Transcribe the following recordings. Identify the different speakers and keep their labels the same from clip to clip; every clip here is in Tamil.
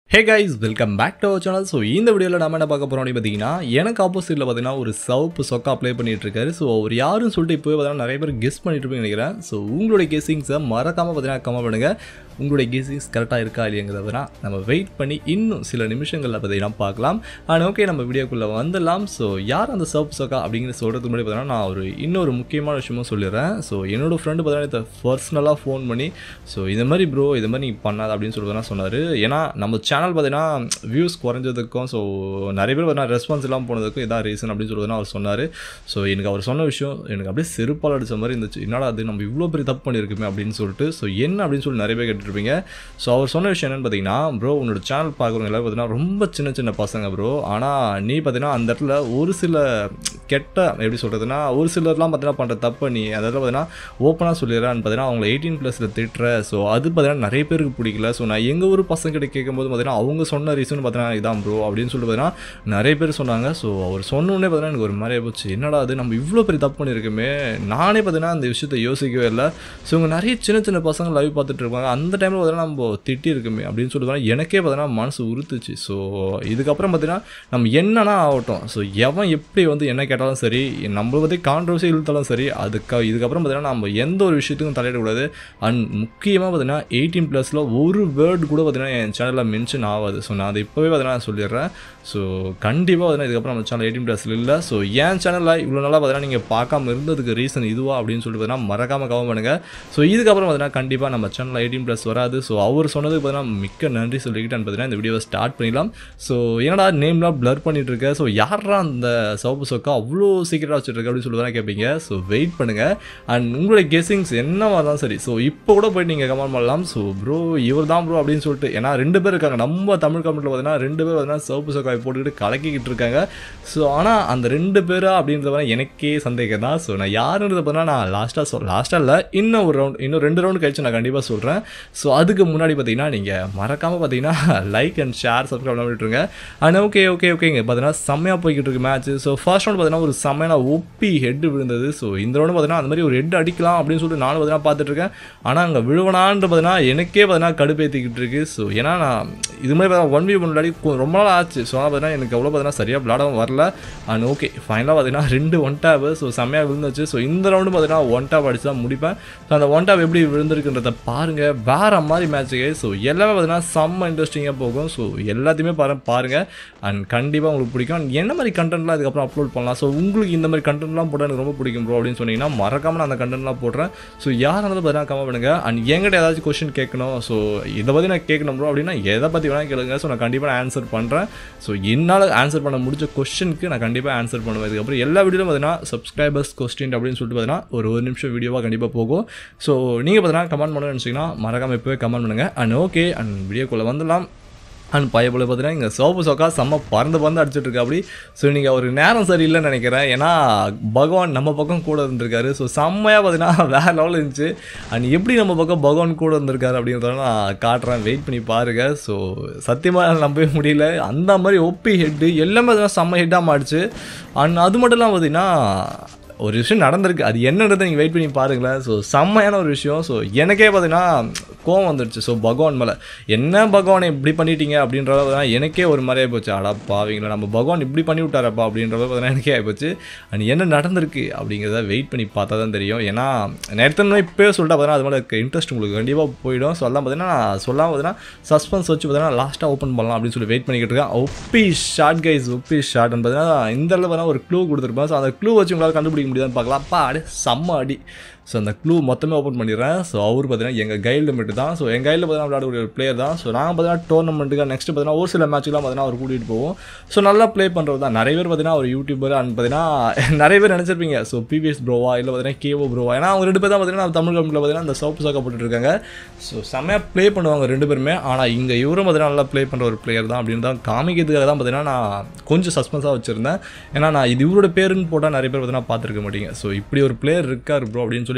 Speaker 1: hey guys welcome back to our channel so இந்த வீடியோவில் நம்ம என்ன பார்க்க போகிறோம் அப்படின்னு பார்த்தீங்கன்னா எனக்கு ஆப்போசிட்டில் பார்த்தீங்கன்னா ஒரு சவுப்பு சொக்கா ப்ளே பண்ணிட்டு இருக்காரு ஸோ அவர் யாருன்னு சொல்லிட்டு இப்போ பார்த்தீங்கன்னா நிறைய பேர் கெஸ் பண்ணிட்டு இருப்பீங்கன்னு நினைக்கிறேன் ஸோ உங்களுடைய கெஸ்ஸிங்ஸை மறக்காமல் பார்த்தீங்கன்னா கமெண்ட் பண்ணுங்கள் உங்களுடைய கெஸ்ஸிங்ஸ் கரெக்டாக இருக்கா இல்லைங்கிறத பார்த்தீங்கன்னா நம்ம வெயிட் பண்ணி இன்னும் சில நிமிஷங்களில் பார்த்தீங்கன்னா பார்க்கலாம் அண்ட் ஓகே நம்ம வீடியோக்குள்ளே வந்துடலாம் ஸோ யார் அந்த சவுப்பு சொக்கா அப்படிங்கிற சொல்கிறதுக்கு முன்னாடி பார்த்தீங்கன்னா நான் ஒரு இன்னொரு முக்கியமான விஷயமும் சொல்லிடுறேன் ஸோ என்னோட ஃப்ரெண்டு பார்த்தீங்கன்னா இதை பர்சனலாக ஃபோன் பண்ணி ஸோ இந்த மாதிரி ப்ரோ இது மாதிரி நீ பண்ணாத அப்படின்னு சொல்லிட்டு தான் சொன்னார் ஏன்னா நம்ம சேனல் பார்த்தீங்கன்னா வியூஸ் குறைஞ்சதுக்கும் ஸோ நிறைய பேர் பார்த்தீங்கன்னா ரெஸ்பான்ஸ் இல்லாமல் போனதுக்கும் இதான் ரீசன் அப்படின்னு சொல்லிட்டு அவர் சொன்னார் ஸோ எனக்கு அவர் சொன்ன விஷயம் எனக்கு அப்படியே செருப்பால் அடிச்ச மாதிரி இருந்துச்சு என்னடா அது நம்ம இவ்வளோ பெரிய தப்பு பண்ணியிருக்குமே அப்படின்னு சொல்லிட்டு ஸோ என்ன அப்படின்னு சொல்லி நிறைய பேர் கேட்டுருப்பீங்க ஸோ அவர் சொன்ன விஷயம் என்னன்னு பார்த்தீங்கன்னா ப்ரோ உன்னோட சேனல் பார்க்குறவங்க எல்லாரும் பார்த்தீங்கன்னா ரொம்ப சின்ன சின்ன பசங்க ப்ரோ ஆனால் நீ பார்த்தீங்கன்னா அந்த இடத்துல ஒரு சில கெட்ட எப்படி சொல்கிறதுனா ஒரு சிலர்லாம் பார்த்தீங்கன்னா பண்ணுற தப்பை நீ அதாவது பார்த்தீங்கன்னா ஓப்பனாக சொல்லிடுறான்னு பார்த்தீங்கன்னா அவங்கள எயிட்டீன் ப்ளஸில் திட்டுற ஸோ அது பார்த்தீங்கன்னா நிறைய பேருக்கு பிடிக்கல ஸோ நான் எங்கள் ஊர் பசங்கிட்ட கேட்கும்போது பார்த்தீங்கன்னா அவங்க சொன்ன ரீசன் பார்த்தீங்கன்னா இதான் ப்ரோ அப்படின்னு சொல்லிட்டு பார்த்தீங்கன்னா நிறைய பேர் சொன்னாங்க ஸோ அவர் சொன்ன உடனே பார்த்தீங்கன்னா எனக்கு ஒரு மாதிரி போச்சு என்னடா அது நம்ம இவ்வளோ பெரிய தப்பு பண்ணியிருக்கோமே நானே பார்த்தீங்கன்னா அந்த விஷயத்தை யோசிக்கவே இல்லை ஸோ இவங்க நிறைய சின்ன சின்ன பசங்க லைவ் பார்த்துட்டு இருப்பாங்க அந்த டைமில் பார்த்தீங்கன்னா நம்ம திட்டி இருக்குமே அப்படின்னு சொல்லிட்டு பார்த்தீங்கன்னா எனக்கே பார்த்தீங்கன்னா மனசு உறுத்துச்சு ஸோ இதுக்கப்புறம் பார்த்தீங்கன்னா நம்ம என்னன்னா ஆகட்டும் ஸோ எவன் எப்படி வந்து என்ன கேட்டாலும் சரி நம்மளை பற்றி கான்ட்ரவர்சி இழுத்தாலும் சரி அதுக்கு இதுக்கப்புறம் பார்த்தீங்கன்னா நம்ம எந்த ஒரு விஷயத்துக்கும் தலையிடக்கூடாது அண்ட் முக்கியமாக பார்த்தீங்கன்னா எயிட்டீன் ப்ளஸில் ஒரு வேர்டு கூட பார்த்தீங்கன்னா என் சேனலில் மென்ஷன் ஆகாது ஸோ நான் அதை இப்போவே பார்த்தீங்கன்னா நான் சொல்லிடுறேன் ஸோ கண்டிப்பாக பார்த்தீங்கன்னா இதுக்கப்புறம் நம்ம சேனல் எயிட்டீன் ப்ளஸில் இல்லை ஸோ என் சேனலில் இவ்வளோ நாளாக பார்த்தீங்கன்னா நீங்கள் பார்க்காம இருந்ததுக்கு ரீசன் இதுவா அப்படின்னு சொல்லிட்டு பார்த்தீங்கன்னா மறக்காமல் கவனம் பண்ணுங்கள் ஸோ இதுக்கப்புறம் பார்த்தீங்கன்னா கண்டிப்பாக நம்ம சேனலில் எயிட்டீன் ப்ளஸ் வராது ஸோ அவர் சொன்னதுக்கு பார்த்தீங்கன்னா மிக்க நன்றி சொல்லிக்கிட்டேன்னு பார்த்தீங்கன்னா இந்த வீடியோவை ஸ்டார்ட் பண்ணிடலாம் ஸோ என்னடா நேம்லாம் ப்ளர் பண்ணிட்டு இருக்க ஸோ யாரா அந்த சவுப்பு சொக்கா அவ்வளோ சீக்கிரட்டாக வச்சுருக்க அப்படின்னு சொல்லி தான் கேட்பீங்க ஸோ வெயிட் பண்ணுங்கள் அண்ட் உங்களுடைய கெஸிங்ஸ் என்னவா இருந்தாலும் சரி ஸோ இப்போ கூட போயிட்டு நீங்கள் கமெண்ட் பண்ணலாம் ஸோ ப்ரோ இவர் தான் ப்ரோ அப்படின்னு சொல்லிட்டு ஏன்னா ரெண்டு பேர் இருக்காங்க நம்ம தமிழ் கமெண்ட்டில் பார்த்தீங்கன்னா ரெண்டு பேர் பார்த்தீங்கன்னா சவுப்பு சொக்காய் போட்டுக்கிட்டு கலக்கிக்கிட்டு இருக்காங்க ஸோ ஆனால் அந்த ரெண்டு பேரா அப்படின்றத பார்த்தா எனக்கே சந்தேகம் தான் ஸோ நான் யாருன்றத பார்த்தீங்கன்னா நான் லாஸ்ட்டாக சொல் லாஸ்ட்டாக இல்லை இன்னும் ஒரு ரவுண்ட் இன்னும் ரெண்டு ரவுண்ட் கழிச்சு நான் கண்டிப்பாக சொல்கிறேன் ஸோ அதுக்கு முன்னாடி பார்த்தீங்கன்னா நீங்கள் மறக்காமல் பார்த்தீங்கன்னா லைக் அண்ட் ஷேர் சப்ஸ்கிரைப் பண்ணிட்டுருங்க அண்ட் ஓகே ஓகே ஓகேங்க பார்த்தீங்கன்னா செம்மையாக போய்கிட்டு இருக்கு மேட்ச் ஸோ ஃபர்ஸ்ட் ரவுண்ட் பார்த்தீங்கன்னா ஒரு செம்மையான ஒப்பி ஹெட் விழுந்தது ஸோ இந்த ரவுண்டு பார்த்தீங்கன்னா அந்த மாதிரி ஒரு ஹெட் அடிக்கலாம் அப்படின்னு சொல்லிட்டு நானும் பார்த்தீங்கன்னா பார்த்துட்டு இருக்கேன் ஆனால் அங்கே விழுவனான்ற பார்த்தீங்கன்னா எனக்கே பார்த்தீங்கன்னா கடுப்பேற்றிக்கிட்டு இருக்கு ஸோ ஏன்னா நான் இது மாதிரி பார்த்தா ஒன் வி முன்னாடி கொ- ரொம்ப நாள் ஆச்சு ஸோ ஆனால் பார்த்தீங்கன்னா எனக்கு அவ்வளோ பார்த்தீங்கன்னா சரியாக விளாடவும் வரல அண்ட் ஓகே ஃபைனலாக பார்த்தீங்கன்னா ரெண்டு ஒன் டேப் ஸோ செம்மையாக விழுந்துச்சு ஸோ இந்த ரவுண்டு பார்த்தீங்கன்னா ஒன் டேப் அடிச்சு தான் முடிப்பேன் ஸோ அந்த ஒன் டேப் எப்படி விழுந்திருக்குன்றத பாருங்கள் வேற மாதிரி மேட்ச்சுக்கு ஸோ எல்லாமே பார்த்தீங்கன்னா செம்ம இன்ட்ரெஸ்டிங்காக போகும் ஸோ எல்லாத்தையுமே பாரு பாருங்கள் அண்ட் கண்டிப்பாக உங்களுக்கு பிடிக்கும் And என்ன மாதிரி கண்டென்ட்லாம் இதுக்கப்புறம் அப்லோட் பண்ணலாம் ஸோ உங்களுக்கு இந்த மாதிரி கண்டென்ட்லாம் போட்டால் எனக்கு ரொம்ப பிடிக்கும் ப்ரோ அப்படின்னு சொன்னீங்கன்னா மறக்காமல் நான் அந்த கண்டென்ட்லாம் போடுறேன் ஸோ யார் இருந்தாலும் பார்த்தீங்கன்னா கமெண்ட் பண்ணுங்கள் அண்ட் என்கிட்ட ஏதாச்சும் கொஸ்டின் கேட்கணும் ஸோ இதை பற்றி நான் கேட்கணும் ப்ரோ அப்படின்னா எதை பற்றி வேணால் கேளுங்க ஸோ நான் கண்டிப்பாக ஆன்சர் பண்ணுறேன் ஸோ என்னால் ஆன்சர் பண்ண முடிஞ்ச கொஸ்டினுக்கு நான் கண்டிப்பாக ஆன்சர் பண்ணுவேன் இதுக்கப்புறம் எல்லா வீடியோலும் பார்த்தீங்கன்னா சப்ஸ்கிரைபர்ஸ் கொஸ்டின் அப்படின்னு சொல்லிட்டு பார்த்தீங்கன்னா ஒரு ஒரு நிமிஷம் வீடியோவாக கண்டிப்பாக போகும் ஸோ நீங்கள் பார்த்தீங்கன்னா கமெண்ட் பண்ணணும்னு நினச்சிங்கன்னா மறக்காமல் இப்போவே கமெண்ட் பண்ணுங்கள் அண்ட் ஓகே அண்ட் வீடியோக்குள்ளே வந்துடலாம் அண்ட் பயபோல பார்த்தீங்கன்னா இங்கே சோப்பு சோக்கா செம்ம பறந்து பறந்து அடிச்சிட்டு இருக்கா அப்படி ஸோ நீங்கள் ஒரு நேரம் சரியில்லைன்னு நினைக்கிறேன் ஏன்னா பகவான் நம்ம பக்கம் கூட இருந்திருக்காரு ஸோ செம்மையாக பார்த்தீங்கன்னா வேறு லெவலில் இருந்துச்சு அண்ட் எப்படி நம்ம பக்கம் பகவான் கூட இருந்திருக்காரு அப்படின்றத நான் காட்டுறேன் வெயிட் பண்ணி பாருங்கள் ஸோ சத்தியமாக நம்பவே முடியல அந்த மாதிரி ஒப்பி ஹெட்டு எல்லாமே பார்த்தீங்கன்னா செம்ம ஹெட்டாக மாடிச்சு அண்ட் அது மட்டும் இல்லாமல் பார்த்தீங்கன்னா ஒரு விஷயம் நடந்திருக்கு அது என்னன்றதை நீங்கள் வெயிட் பண்ணி பாருங்களேன் ஸோ செம்மையான ஒரு விஷயம் ஸோ எனக்கே பார்த்தீங்கன்னா கோவம் வந்துடுச்சு ஸோ பகவான் மேலே என்ன பகவானை இப்படி பண்ணிட்டீங்க அப்படின்றத பார்த்தீங்கன்னா எனக்கே ஒரு மாதிரியே போச்சு அடா பாவீங்களா நம்ம பகவான் இப்படி பண்ணி விட்டாரப்பா அப்படின்றத பார்த்தீங்கன்னா எனக்கே ஆகிப்போச்சு அண்ட் என்ன நடந்திருக்கு அப்படிங்கிறத வெயிட் பண்ணி பார்த்தா தான் தெரியும் ஏன்னா நேரத்தில் இப்போயே சொல்லிட்டா பார்த்தீங்கன்னா அது மேலே இன்ட்ரெஸ்ட் உங்களுக்கு கண்டிப்பாக போயிடும் ஸோ அதெல்லாம் பார்த்தீங்கன்னா சொல்லாமல் பார்த்தீங்கன்னா சஸ்பென்ஸ் வச்சு பார்த்தீங்கன்னா லாஸ்ட்டாக ஓப்பன் பண்ணலாம் அப்படின்னு சொல்லி வெயிட் பண்ணிக்கிட்டு இருக்கேன் OP short guys OP short பார்த்தீங்கன்னா இந்த இடத்துல பார்த்தீங்கன்னா ஒரு க்ளூ கொடுத்துருப்பேன் ஸோ அந்த க்ளூ வச்சு உங்களால் கண்டுபிடிக்க முடியாதுன்னு பார்க்கலாம் அப்பா அடி செம்ம அடி ஸோ அந்த க்ளூ மொத்தமே ஓப்பன் பண்ணிடுறேன் ஸோ அவர் பார்த்தீங்கன்னா எங்கள் கைடில் மட்டும் தான் ஸோ எங்கள் கைடில் பார்த்தீங்கன்னா விளையாடக்கூடிய ஒரு பிளேயர் தான் ஸோ நாங்கள் பார்த்தீங்கன்னா டோர்னமெண்ட்டுக்கு நெக்ஸ்ட் பார்த்தீங்கன்னா ஒரு சில மேட்ச்லாம் பார்த்தீங்கன்னா அவர் கூட்டிகிட்டு போவோம் ஸோ நல்லா ப்ளே பண்ணுறது தான் நிறைய பேர் பார்த்தீங்கன்னா ஒரு யூடியூபர் அண்ட் பார்த்தீங்கன்னா நிறைய பேர் நினச்சிருப்பீங்க ஸோ பிபிஎஸ் ப்ரோவா இல்லை பார்த்தீங்கன்னா கேஓ ப்ரோவா ஏன்னா அவங்க ரெண்டு பேர் தான் பார்த்தீங்கன்னா தமிழ் கம்பெனியில் பார்த்தீங்கன்னா அந்த சோப்பு சாக்கா போட்டுட்டு இருக்காங்க ஸோ செம்மையாக ப்ளே பண்ணுவாங்க ரெண்டு பேருமே ஆனால் இங்கே இவரும் பார்த்தீங்கன்னா நல்லா ப்ளே பண்ணுற ஒரு பிளேயர் தான் அப்படின்னு தான் காமிக்கிறதுக்காக தான் பார்த்தீங்கன்னா நான் கொஞ்சம் சஸ்பென்ஸாக வச்சுருந்தேன் ஏன்னா நான் இது இவரோட பேருன்னு போட்டால் நிறைய பேர் பார்த்தீங்கன்னா பார்த்துருக்க மாட்டீங்க ஸோ இப்படி ஒரு பிளேயர் இருக்கார் ப்ரோ அப்படின்னு சொல்லி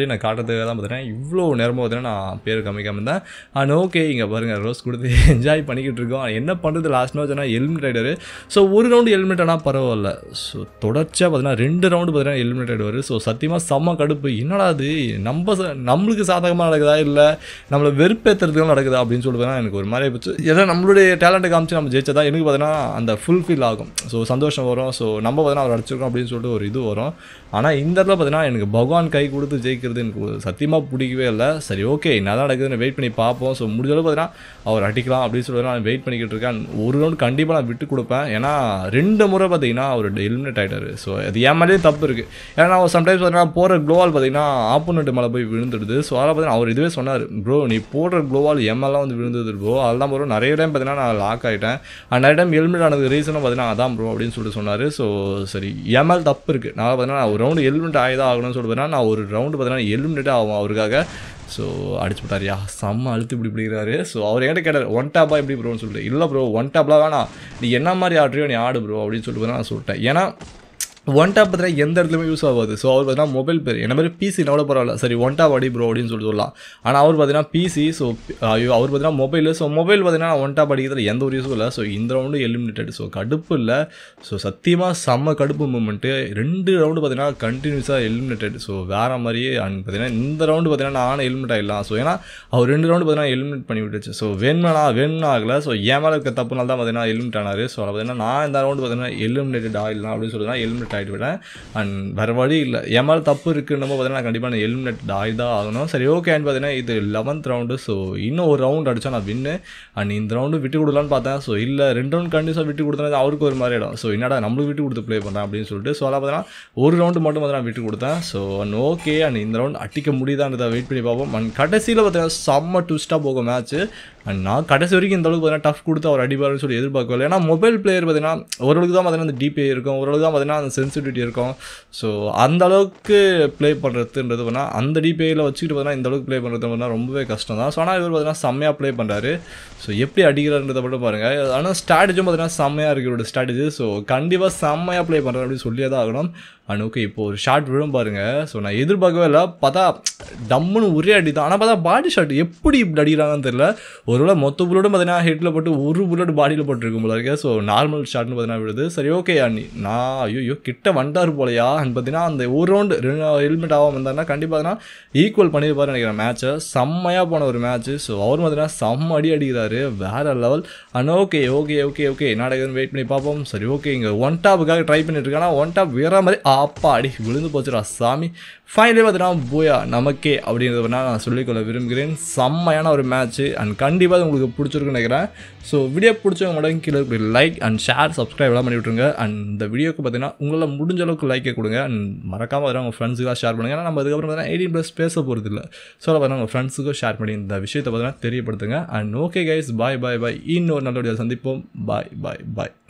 Speaker 1: சொல்லி நான் காட்டுறதுக்காக தான் பார்த்தீங்கன்னா இவ்வளோ நேரமாக பார்த்தீங்கன்னா நான் பேர் காமிக்காம இருந்தேன் அண்ட் ஓகே இங்கே பாருங்கள் ரோஸ் கொடுத்து என்ஜாய் பண்ணிக்கிட்டு இருக்கோம் என்ன பண்ணுறது லாஸ்ட் மேட்ச் ஆனால் எலிமினேட் ஆகிடுவார் ஸோ ஒரு ரவுண்டு எலிமினேட் ஆனால் பரவாயில்ல ஸோ தொடர்ச்சியாக பார்த்தீங்கன்னா ரெண்டு ரவுண்டு பார்த்தீங்கன்னா எலிமினேட் ஆகிடுவார் ஸோ சத்தியமாக செம்ம கடுப்பு என்னடா அது நம்ம ச- நம்மளுக்கு சாதகமாக நடக்குதா இல்லை நம்மளை வெறுப்பேற்றுறதுக்கு நடக்குதா அப்படின்னு சொல்லிட்டு பார்த்தீங்கன்னா எனக்கு ஒரு மாதிரி போச்சு ஏன்னா நம்மளுடைய டேலண்ட்டை காமிச்சு நம்ம ஜெயிச்சதா எனக்கு பார்த்தீங்கன்னா அந்த ஃபுல்ஃபில் ஆகும் ஸோ சந்தோஷம் வரும் ஸோ நம்ம பார்த்தீங்கன்னா அவர் அடிச்சிருக்கோம் அப்படின்னு சொல்லிட்டு ஒரு இது வரும் ஆனால் இந்த இடத்துல பார்த்தீங்கன்னா எனக்கு பகவான் கை கொடுத்து ஜெயிக்கிறது எனக்கு சத்தியமாக பிடிக்கவே இல்லை சரி ஓகே என்ன தான் நடக்குதுன்னு வெயிட் பண்ணி பார்ப்போம் ஸோ முடிஞ்ச அளவு பார்த்தீங்கன்னா அவர் அடிக்கலாம் அப்படின்னு சொல்லிட்டு நான் வெயிட் பண்ணிக்கிட்டு இருக்கேன் ஒரு ரவுண்ட் கண்டிப்பாக நான் விட்டு கொடுப்பேன் ஏன்னா ரெண்டு முறை பார்த்தீங்கன்னா அவர் எலிமினேட் ஆகிட்டாரு ஸோ அது என் மேலேயே தப்பு இருக்குது ஏன்னா சம்டைம்ஸ் பார்த்தீங்கன்னா போகிற க்ளோவால் பார்த்தீங்கன்னா ஆப்போனண்ட் மேலே போய் விழுந்துடுது ஸோ அதெல்லாம் பார்த்தீங்கன்னா அவர் இதுவே சொன்னார் ப்ரோ நீ போடுற க்ளோவால் எம்எல்லாம் வந்து விழுந்தது ப்ரோ அதெல்லாம் ப்ரோ நிறைய டைம் பார்த்தீங்கன்னா நான் லாக் ஆகிட்டேன் அண்ட் நிறைய டைம் எலிமினேட் ஆனதுக்கு ரீசனும் பார்த்தீங்கன்னா அதான் ப்ரோ அப்படின்னு சொல்லிட்டு சொன்னார் ஸோ சரி என் மேல் தப்பு இருக்குது நான் பார்த்தீங்கன்னா ஒரு ரவுண்டு எலிமினேட் ஆகி தான் ஆகணும்னு சொல்லிட்டு பார்த்தீங்கன்னா நான் ஒரு ரவுண்டு பார்த்தீங்கன்னா எலிமினேட் ஆகும் அவருக்காக ஸோ அடிச்சு விட்டாரியா செம்ம அழுத்து இப்படி பிடிக்கிறாரு ஸோ அவர் என்கிட்ட கேட்டார் ஒன் டேப்பா எப்படி ப்ரோன்னு சொல்லிட்டு இல்லை ப்ரோ ஒன் டேப்லாம் வேணாம் நீ என்ன மாதிரி ஆடுறியோ நீ ஆடு ப்ரோ அப்படின்னு சொல்லிட்டு நான் சொல்லிட்டேன் ஏன்னா ஒன் டேப் பார்த்தீங்கன்னா எந்த இடத்துலையுமே யூஸ் ஆகாது ஸோ அவர் பார்த்தீங்கன்னா மொபைல் பேர் என்ன மாதிரி பிசி கூட பரவாயில்ல சரி ஒன் டேப் அடி ப்ரோ அப்படின்னு சொல்லிட்டு சொல்லலாம் ஆனால் அவர் பார்த்தீங்கன்னா பிசி ஸோ ஐயோ அவர் பார்த்தீங்கன்னா மொபைல் ஸோ மொபைல் பார்த்தீங்கன்னா ஒன் டேப் அடிக்கிறதுல எந்த ஒரு யூஸும் இல்லை ஸோ இந்த ரவுண்டு எலிமினேட்டட் ஸோ கடுப்பு இல்லை ஸோ சத்தியமாக செம்ம கடுப்பு மூமெண்ட்டு ரெண்டு ரவுண்டு பார்த்தீங்கன்னா கண்டினியூஸாக எலிமினேட்டட் ஸோ வேறு மாதிரியே அண்ட் பார்த்தீங்கன்னா இந்த ரவுண்டு பார்த்தீங்கன்னா நானும் எலிமினேட் ஆகிடலாம் ஸோ ஏன்னா அவர் ரெண்டு ரவுண்டு பார்த்தீங்கன்னா எலிமினேட் பண்ணி விட்டுச்சு ஸோ வேணும்னா வேணும்னு ஆகலை ஸோ என் மேலே இருக்க தப்புனால தான் பார்த்தீங்கன்னா எலிமினேட் ஆனார் ஸோ அதை பார்த்தீங்கன்னா நான் இந்த ரவுண்டு பார்த்தீங்கன்னா எலிமினேட்டட் ஆகிடலாம் அப்படின்னு சொல்லி தான் எலிமினேட் ஆகிட்டு விட்டேன் அண்ட் வேறு வழி இல்லை என் மேலே தப்பு இருக்குன்னு பார்த்தீங்கன்னா கண்டிப்பாக நான் எலிமினேட் ஆகி தான் ஆகணும் சரி ஓகேன்னு பார்த்தீங்கன்னா இது லெவன்த் ரவுண்டு ஸோ இன்னும் ஒரு ரவுண்ட் அடித்தா நான் வின்னு அண்ட் இந்த ரவுண்டு விட்டு கொடுக்கலான்னு பார்த்தேன் ஸோ இல்லை ரெண்டு ரவுண்ட் கண்டிப்பாக விட்டு கொடுத்தா அவருக்கு ஒரு மாதிரி இடம் ஸோ என்னடா நம்மளுக்கு விட்டு கொடுத்து ப்ளே பண்ணுறேன் அப்படின்னு சொல்லிட்டு ஸோ அதான் பார்த்தீங்கன்னா ஒரு ரவுண்டு மட்டும் பார்த்தீங்கன்னா விட்டு கொடுத்தேன் ஸோ அண்ட் ஓகே அண்ட் இந்த ரவுண்ட் அடிக்க முடியுதான்றதை வெயிட் பண்ணி பார்ப்போம் அண்ட் கடைசியில் பார்த்தீங்கன்னா செம்ம ட்விஸ்ட்டாக போகும் மேட்ச்சு அண்ட் நான் கடைசி வரைக்கும் இந்த அளவுக்கு பார்த்தீங்கன்னா டஃப் கொடுத்து அவர் அடிப்பாருன்னு சொல்லி எதிர்பார்க்கல ஏன்னா மொபைல் பிளேயர் பார்த்தீங்கன்னா ஓரளவுக்கு தான் பார்த்தீங்கன்னா அந்த டிபிஐ இருக்கும் ஓரளவுக்கு தான் பார்த்தீங்கன்னா அந்த சென்சிட்டிவிட்டி இருக்கும் ஸோ அந்த அளவுக்கு ப்ளே பண்ணுறதுன்றது பார்த்தா அந்த டிபிஐயில் வச்சுக்கிட்டு பார்த்தீங்கன்னா இந்த அளவுக்கு ப்ளே பண்ணுறது பார்த்தீங்கன்னா ரொம்பவே கஷ்டம் தான் ஸோ ஆனால் இவர் பார்த்தீங்கன்னா செம்மையாக ப்ளே பண்ணுறாரு ஸோ எப்படி அடிக்கிறாருன்றதை மட்டும் பாருங்கள் ஆனால் ஸ்ட்ராட்டஜியும் பார்த்தீங்கன்னா செம்மையாக இருக்குது இவரோட ஸ்ட்ராட்டஜி ஸோ கண்டிப்பாக செம்மையாக ப்ளே பண்ணுறாரு அப்படின்னு சொல்லியே தான் ஆகணும் அண்ட் ஓகே இப்போ ஒரு ஷாட் விழும் பாருங்க ஸோ நான் எதிர்பார்க்கவே இல்லை பார்த்தா டம்முன்னு ஒரே அடி தான் ஆனால் பார்த்தா பாடி ஷாட் எப்படி இப்படி அடிக்கிறாங்கன்னு தெரியல ஒருவேளை மொத்த புல்லட்டும் பார்த்தீங்கன்னா ஹெட்டில் போட்டு ஒரு புல்லட் பாடியில் போட்டுருக்கும் போல இருக்கு ஸோ நார்மல் ஷாட்னு பார்த்தீங்கன்னா விழுது சரி ஓகே அண்ணி நான் ஐயோ கிட்ட வந்துட்டார் போலையா அண்ட் பார்த்தீங்கன்னா அந்த ஒரு ரவுண்டு ரெண்டு ஹெல்மெட் ஆகாமல் இருந்தாருன்னா கண்டிப்பாக ஈக்குவல் பண்ணியிருப்பாரு நினைக்கிறேன் மேட்ச்சை செம்மையாக போன ஒரு மேட்ச்சு ஸோ அவர் பார்த்தீங்கன்னா செம்ம அடி அடிக்கிறாரு வேற level and okay okay okay okay நாடகம் வெயிட் பண்ணி பார்ப்போம் சரி ஓகே இங்கே ஒன் டாப்புக்காக ட்ரை பண்ணிட்டு இருக்கேன் ஆனால் ஒன் டாப் வேற மாதிரி அப்பா அடி விழுந்து போச்சுடா சாமி ஃபைனலி பார்த்தீங்கன்னா போயா நமக்கே அப்படின்றத வேணா நான் சொல்லிக்கொள்ள விரும்புகிறேன் செம்மையான ஒரு மேட்ச்சு அண்ட் கண்டிப்பாக அது உங்களுக்கு பிடிச்சிருக்குன்னு நினைக்கிறேன் ஸோ வீடியோ பிடிச்சவங்க மட்டும் கீழே இருக்கிற லைக் அண்ட் ஷேர் சப்ஸ்கிரைப் எல்லாம் பண்ணி விட்ருங்க அண்ட் இந்த வீடியோக்கு பார்த்தீங்கன்னா உங்களால் முடிஞ்ச அளவுக்கு லைக்கை கொடுங்க அண்ட் மறக்காமல் வர உங்கள் ஃப்ரெண்ட்ஸுக்கெல்லாம் ஷேர் பண்ணுங்க ஏன்னா நம்ம அதுக்கப்புறம் பார்த்தீங்கன்னா எயிட்டீன் ப்ளஸ் பேச போகிறது இல்லை ஸோ அதை பார்த்தீங்கன்னா உங்கள் ஃப்ரெண்ட்ஸுக்கும் ஷேர் பண்ணி இந்த விஷயத்தை பார்த்தீங்கன்னா தெரியப்படுத்துங்க and okay guys bye bye bye இன்னொரு நல்ல வீடியோ சந்திப்போம் பாய் பாய் பாய்